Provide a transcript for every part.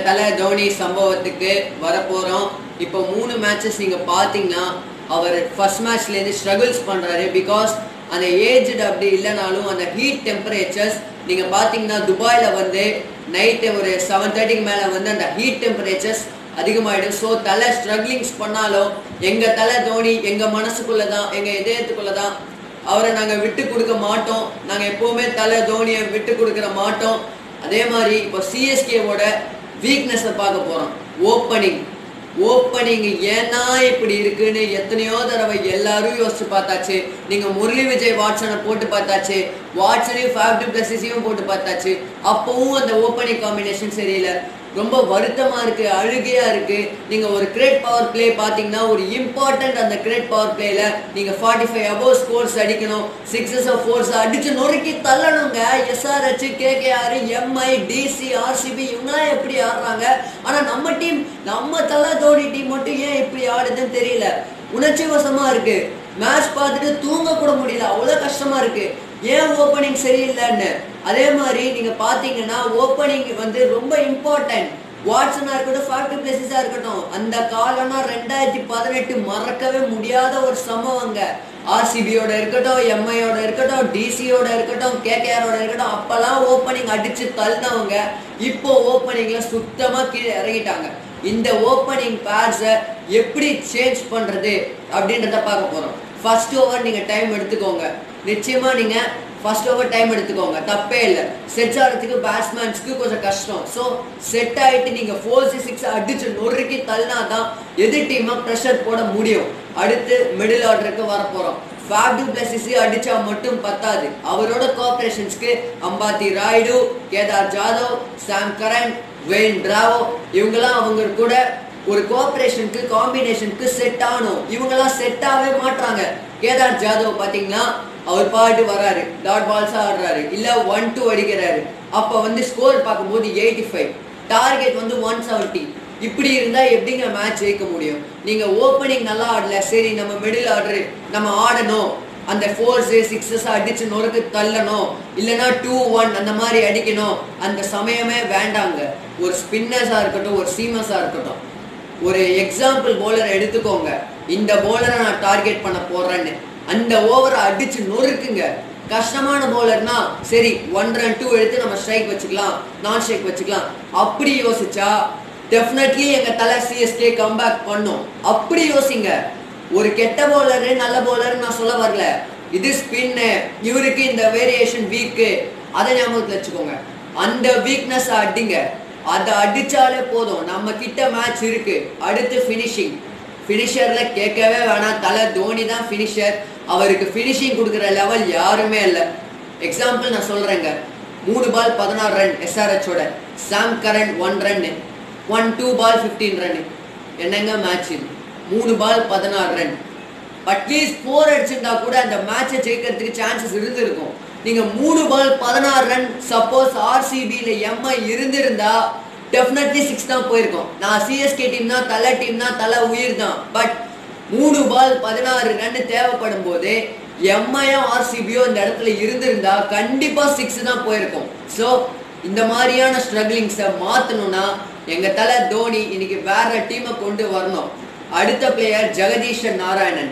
தலை தோனி சம்பவத்துக்கு வரப்போறோம் இப்போ மூணு மேட்சஸ் நீங்க பாத்தீங்கன்னா அவர் ஃபர்ஸ்ட் மேட்ச்லேருந்து ஸ்ட்ரகிள்ஸ் பண்றாரு பிகாஸ் அந்த ஏஜ்டு அப்படி இல்லைனாலும் அந்த ஹீட் டெம்பரேச்சர்ஸ் நீங்க பாத்தீங்கன்னா துபாயில வந்து நைட்டு ஒரு செவன் தேர்ட்டிக்கு மேல வந்து அந்த ஹீட் டெம்பரேச்சர்ஸ் அதிகமாயிடும் ஸோ தலை ஸ்ட்ரகிளிங்ஸ் பண்ணாலும் எங்க தலை தோனி எங்க மனசுக்குள்ள தான் எங்க இதயத்துக்குள்ள தான் அவரை நாங்க விட்டு கொடுக்க மாட்டோம் நாங்க எப்பவுமே தலை தோனியை விட்டு கொடுக்கற மாட்டோம் அதே மாதிரி இப்போ சிஎஸ்கேவோட வீக்னஸை பார்க்க போறோம் ஓப்பனிங் ஓப்பனிங் ஏன்னா இப்படி இருக்குன்னு எத்தனையோ தடவை எல்லாரும் யோசிச்சு பார்த்தாச்சு நீங்க முரளி விஜய் வாட்சனை போட்டு பார்த்தாச்சு வாட்சனையும் ஃபேவ் டு பிளஸஸையும் போட்டு பார்த்தாச்சு அப்பவும் அந்த ஓப்பனிங் காம்பினேஷன் சரியில்லை ரொம்ப வருத்தமா இருக்கு அழுகையா இருக்கு நீங்க ஒரு கிரேட் பவர் பிளே பாத்தீங்கன்னா ஒரு இம்பார்ட்டன்ட் அந்த கிரேட் பவர் பிளேல நீங்க ஃபார்ட்டி ஃபைவ் அபோவ் ஸ்கோர்ஸ் அடிக்கணும் சிக்ஸஸ் ஃபோர்ஸ் அடிச்சு நொறுக்கி தள்ளணுங்க SRH KKR MI DC RCB இவங்களாம் எப்படி ஆடுறாங்க ஆனா நம்ம டீம் நம்ம தலை தோனி டீம் மட்டும் ஏன் இப்படி ஆடுதுன்னு தெரியல உணர்ச்சி வசமா இருக்கு மேட்ச் பார்த்துட்டு தூங்க கூட முடியல அவ்வளவு கஷ்டமா இருக்கு ஏன் ஓப்பனிங் சரியில்லைன்னு அதே மாதிரி நீங்க பாத்தீங்கன்னா ஓப்பனிங் வந்து ரொம்ப இம்பார்ட்டன்ட் வாட்ஸனா இருக்கட்டும் ஃபேக்டரி பிளேசஸா இருக்கட்டும் அந்த காலம்னா ரெண்டாயிரத்தி பதினெட்டு மறக்கவே முடியாத ஒரு சம்பவங்க ஆர்சிபியோட இருக்கட்டும் எம்ஐயோட இருக்கட்டும் டிசியோட இருக்கட்டும் கேகேஆரோட இருக்கட்டும் அப்பெல்லாம் ஓப்பனிங் அடிச்சு தள்ளினவங்க இப்போ ஓப்பனிங்ல சுத்தமா கீழே இறங்கிட்டாங்க இந்த ஓப்பனிங் பேர்ஸை எப்படி சேஞ்ச் பண்றது அப்படின்றத பார்க்க போறோம் ஃபர்ஸ்ட் ஓவர் நீங்க டைம் எடுத்துக்கோங்க நிச்சயமா நீங்க ஃபர்ஸ்ட் ஓவர் டைம் எடுத்துக்கோங்க தப்பே இல்லை செட் ஆகிறதுக்கு பேட்ஸ்மேன்ஸ்க்கு கொஞ்சம் கஷ்டம் ஸோ செட் ஆகிட்டு நீங்க ஃபோர் சிக்ஸ் அடிச்சு நொறுக்கி தள்ளினா தான் எதிர் டீமை ப்ரெஷர் போட முடியும் அடுத்து மிடில் ஆர்டருக்கு வரப்போறோம் ஃபேப் டு பிளஸிஸ் அடிச்சா மட்டும் பத்தாது அவரோட கோஆபரேஷன்ஸ்க்கு Ambati Rayudu Kedar Jadhav Sam Curran Dwayne Bravo இவங்கெல்லாம் அவங்க கூட ஒரு கோஆபரேஷனுக்கு காம்பினேஷனுக்கு செட் ஆகணும் இவங்கெல்லாம் செட் ஆகவே மாட்றாங்க கேதார் ஜாதவ் பாத்தீங்கன்னா அவர் பாட்டு வராரு டாட் பால்ஸா ஆடுறாரு இல்ல ஒன் டூ அடிக்கிறாரு அப்ப வந்து ஸ்கோர் பார்க்கும்போது எயிட்டி ஃபைவ் டார்கெட் வந்து ஒன் செவன்ட்டி இப்படி இருந்தா எப்படிங்க மேட்ச் ஜெயிக்க முடியும் நீங்க ஓப்பனிங் நல்லா ஆடல சரி நம்ம மிடில் ஆர்டர் நம்ம ஆடணும் அந்த ஃபோர்ஸ் சிக்ஸஸ் அடிச்சு நொறுக்கு தள்ளணும் இல்லைன்னா டூ ஒன் அந்த மாதிரி அடிக்கணும் அந்த சமயமே வேண்டாங்க ஒரு ஸ்பின்னர்ஸா இருக்கட்டும் ஒரு சீமஸா இருக்கட்டும் ஒரு எக்ஸாம்பிள் போலரை எடுத்துக்கோங்க இந்த போலரை நான் டார்கெட் பண்ண போறேன்னு அந்த ஓவரை அடிச்சு நொறுக்குங்க கஷ்டமான போலர்னா சரி ஒன் ரன் டூ எடுத்து நம்ம ஸ்ட்ரைக் வச்சுக்கலாம் நான் ஸ்ட்ரைக் வச்சுக்கலாம் அப்படி யோசிச்சா டெஃபினெட்லி எங்க தலை சிஎஸ்கே கம்பேக் பண்ணும் அப்படி யோசிங்க ஒரு கெட்ட போலரு நல்ல போலர் நான் சொல்ல வரல இது ஸ்பின்னு இவருக்கு இந்த வேரியேஷன் வீக்கு அதை ஞாபகத்தில் வச்சுக்கோங்க அந்த வீக்னஸ் அடிங்க அதை அடிச்சாலே போதும் நம்ம கிட்ட மேட்ச் இருக்கு அடுத்து ஃபினிஷிங் ஃபினிஷர்ல கேட்கவே வேணாம் தலை தோனி தான் ஃபினிஷர் அவருக்கு ஃபினிஷிங் கொடுக்குற லெவல் யாருமே இல்லை எக்ஸாம்பிள் நான் சொல்றேங்க மூணு பால் பதினாறு ரன் எஸ்ஆர்ஹெச்சோட Sam Curran one run one two ball fifteen run என்னங்க மேட்ச் இது மூணு பால் பதினாறு ரன் அட்லீஸ்ட் ஃபோர் அடிச்சிருந்தா கூட அந்த மேட்சை ஜெயிக்கிறதுக்கு சான்சஸ் இருந்திருக்கும் நீங்க மூணு பால் பதினாறு ரன் சப்போஸ் ஆர்சிபியில் எம்ஐ இருந்திருந்தா டெஃபினெட்லி சிக்ஸ் தான் போயிருக்கும் நான் சிஎஸ்கே டீம் தான் தலை டீம் தான் தலை உயிர் தான் பட் மூணு பால் பதினாறு ரன் தேவைப்படும் போது எம்ஐயோ ஆர்சிபியோ இந்த இடத்துல இருந்திருந்தா கண்டிப்பா சிக்ஸ் தான் போயிருக்கும் ஸோ இந்த மாதிரியான ஸ்ட்ரகிளிங்ஸை மாற்றணும்னா எங்க தலை தோனி இன்னைக்கு வேற டீமை கொண்டு வரணும் அடுத்த பிளேயர் ஜெகதீஷன் நாராயணன்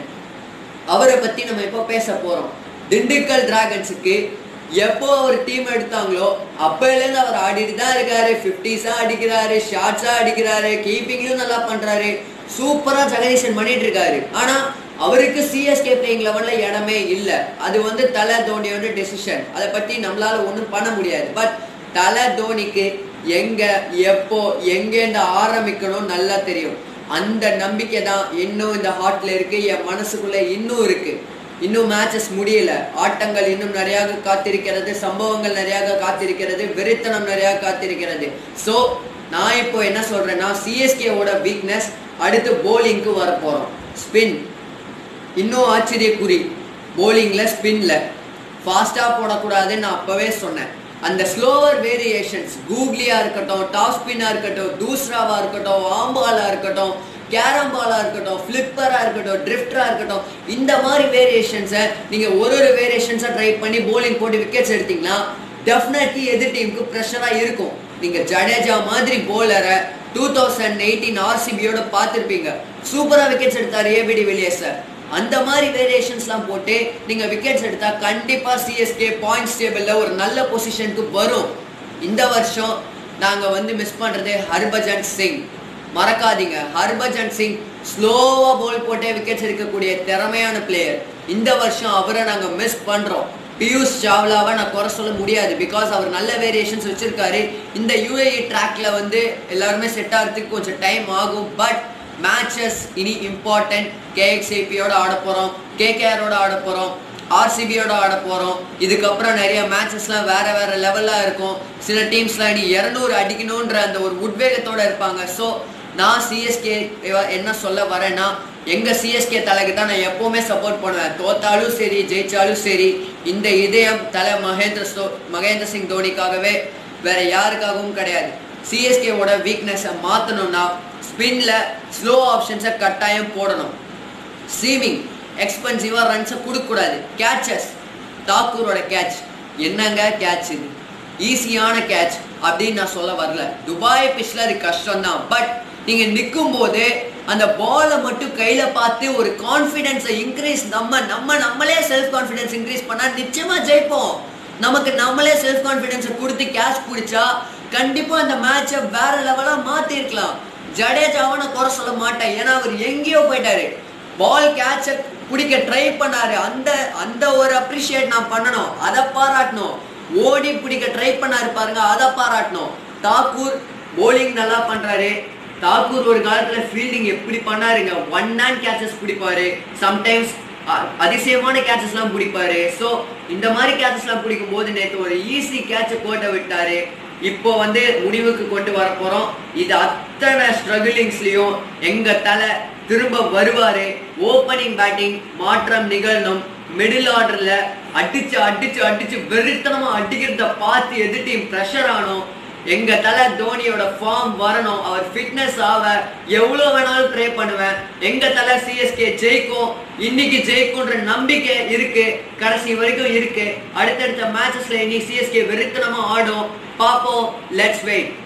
அவரை பத்தி நம்ம இப்போ பேச போறோம் திண்டுக்கல் டிராகன்ஸுக்கு எப்போ அவர் டீம் எடுத்தாங்களோ அப்பையிலேருந்து அவர் ஆடிட்டு தான் இருக்காரு ஃபிஃப்டிஸா அடிக்கிறாரு ஷார்ட்ஸா அடிக்கிறாரு கீப்பிங்லயும் நல்லா பண்றாரு சூப்பரா ஜெகதீஷன் பண்ணிட்டு இருக்காரு ஆனா அவருக்கு சிஎஸ்கே பிளேயிங் லெவல்ல இடமே இல்லை அது வந்து தலை தோனியோட டெசிஷன் அதை பத்தி நம்மளால ஒன்றும் பண்ண முடியாது பட் தலை தோனிக்கு எங்க எப்போ எங்கேருந்து ஆரம்பிக்கணும் நல்லா தெரியும் அந்த நம்பிக்கை தான் இன்னும் இந்த ஹார்ட்ல இருக்கு என் மனசுக்குள்ள இன்னும் இருக்கு இன்னும் மேட்சஸ் முடியல ஆட்டங்கள் இன்னும் நிறைய காத்திருக்கிறது சம்பவங்கள் நிறைய காத்திருக்கிறது வெறித்தனம் நிறைய காத்திருக்கிறது ஸோ நான் இப்போ என்ன சொல்றேன்னா சிஎஸ்கேவோட வீக்னஸ் அடுத்து போலிங்க்கு வர போறோம் ஸ்பின் இன்னும் ஆச்சரியக்குறி போலிங்ல ஸ்பின்ல ஃபாஸ்டா போடக்கூடாதுன்னு நான் அப்பவே சொன்னேன் அந்த ஸ்லோவர் வேரியேஷன்ஸ் கூக்லியா இருக்கட்டும் டாப் ஸ்பின்னா இருக்கட்டும் தூஸ்ராவா இருக்கட்டும் ஆம்பாலா இருக்கட்டும் கேரம் பாலா இருக்கட்டும் ஃபிளிப்பரா இருக்கட்டும் ட்ரிஃப்டரா இருக்கட்டும் இந்த மாதிரி வேரியேஷன்ஸை நீங்க ஒரு ஒரு வேரியேஷன்ஸை ட்ரை பண்ணி போலிங் போட்டு விக்கெட்ஸ் எடுத்தீங்கன்னா டெஃபினெட்லி எதிர் டீமுக்கு ப்ரெஷரா இருக்கும் நீங்க ஜடேஜா மாதிரி போலரை டூ தௌசண்ட் எயிட்டீன் ஆர்சிபியோட பார்த்துருப்பீங்க சூப்பரா விக்கெட்ஸ் எடுத்தார் ஏபிடி வில்லியர்ஸ் அந்த மாதிரி வேரியேஷன்ஸ்லாம் போட்டு நீங்க விக்கெட்ஸ் எடுத்தா கண்டிப்பா சிஎஸ்கே பாயிண்ட்ஸ் டேபிள்ல ஒரு நல்ல பொசிஷனுக்கு வரும் இந்த வருஷம் நாங்க வந்து மிஸ் பண்றது ஹர்பஜன் சிங் மறக்காதீங்க ஹர்பஜன் சிங் ஸ்லோவா போல் போட்டே விக்கெட்ஸ் எடுக்கக்கூடிய திறமையான பிளேயர் இந்த வருஷம் அவரை நாங்க மிஸ் பண்றோம் பியூஷ் சாவ்லாவை நான் குறை சொல்ல முடியாது பிகாஸ் அவர் நல்ல வேரியேஷன்ஸ் வச்சிருக்காரு இந்த யூஏஇ ட்ராக்ல வந்து எல்லாருமே செட் ஆகிறதுக்கு கொஞ்சம் டைம் ஆகும் பட் மேட்சஸ் இனி இம்பார்ட்டன்ட் கேஎக்ஸ்ஏபியோட ஆட போறோம் கேகேஆரோட ஆட போறோம் ஆர்சிபியோட ஆட போறோம் இதுக்கப்புறம் நிறைய மேட்சஸ்லாம் வேற வேற லெவல்ல இருக்கும் சில டீம்ஸ்லாம் இனி இரநூறு அடிக்கணுன்ற அந்த ஒரு உத்வேகத்தோட இருப்பாங்க ஸோ நான் சிஎஸ்கே என்ன சொல்ல வரேன்னா எங்க சிஎஸ்கே தலைக்கு தான் நான் எப்பவுமே சப்போர்ட் பண்ணுவேன் தோத்தாலும் சரி ஜெயிச்சாலும் சரி இந்த இதயம் தலை மகேந்திர ஸ்டோ மகேந்திர சிங் தோனிக்காகவே வேற யாருக்காகவும் கிடையாது சிஎஸ்கேவோட வீக்னஸை மாற்றணும்னா ஸ்பின்ல ஸ்லோ ஆப்ஷன்ஸை கட்டாயம் போடணும் சீமிங் எக்ஸ்பென்சிவாக ரன்ஸை கொடுக்கக்கூடாது கேட்சஸ் தாக்கூரோட கேட்ச் என்னங்க கேட்ச் இது ஈஸியான கேட்ச் அப்படின்னு நான் சொல்ல வரல துபாய் பிச்சில் அது கஷ்டம் தான் பட் நீங்கள் நிற்கும் போது அந்த பாலை மட்டும் கையில் பார்த்து ஒரு கான்ஃபிடென்ஸை இன்க்ரீஸ் நம்ம நம்ம நம்மளே செல்ஃப் கான்ஃபிடென்ஸ் இன்க்ரீஸ் பண்ணால் நிச்சயமாக ஜெயிப்போம் நமக்கு நம்மளே செல்ஃப் கான்ஃபிடென்ஸை கொடுத்து கேட்ச் பிடிச்சா கண்டிப்பாக அந்த மேட்சை வேற லெவலாக மாற்றிருக்கலாம் ஜடேஜாவை நான் குறை சொல்ல மாட்டேன் ஏன்னா அவர் எங்கேயோ போயிட்டாரு பால் கேட்ச பிடிக்க ட்ரை பண்ணாரு அந்த அந்த ஒரு அப்ரிஷியேட் நான் பண்ணணும் அதை பாராட்டணும் ஓடி பிடிக்க ட்ரை பண்ணாரு பாருங்க அதை பாராட்டணும் தாக்கூர் போலிங் நல்லா பண்றாரு தாக்கூர் ஒரு காலத்துல ஃபீல்டிங் எப்படி பண்ணாருங்க ஒன் ஹேண்ட் கேச்சஸ் பிடிப்பாரு சம்டைம்ஸ் அதிசயமான கேச்சஸ்லாம் பிடிப்பாரு ஸோ இந்த மாதிரி கேச்சஸ்லாம் பிடிக்கும் போது நேற்று ஒரு ஈஸி கேட்சை போட்ட விட்டாரு இப்போ வந்து முடிவுக்கு கொண்டு வர போறோம் இது அத்தனை ஸ்ட்ரகிளிங்ஸ்லயும் எங்க தலை திரும்ப வருவாரு ஓப்பனிங் பேட்டிங் மாற்றம் நிகழணும் மிடில் ஆர்டர்ல அடிச்சு அடிச்சு அடிச்சு வெறித்தனமா அடிக்கிறத பார்த்து எதிர் டீம் ப்ரெஷர் ஆனோம் எங்க தலை தோனியோட ஃபார்ம் வரணும் அவர் ஃபிட்னஸ் ஆக எவ்வளவு வேணாலும் ட்ரை பண்ணுவேன் எங்க தலை சிஎஸ்கே ஜெயிக்கும் இன்னைக்கு ஜெயிக்கும்ன்ற நம்பிக்கை இருக்கு கடைசி வரைக்கும் இருக்கு அடுத்தடுத்த மேட்சஸ்ல இன்னைக்கு சிஎஸ்கே வெறித்தனமா ஆடும் பார்ப்போம் லெட்ஸ் வெயிட்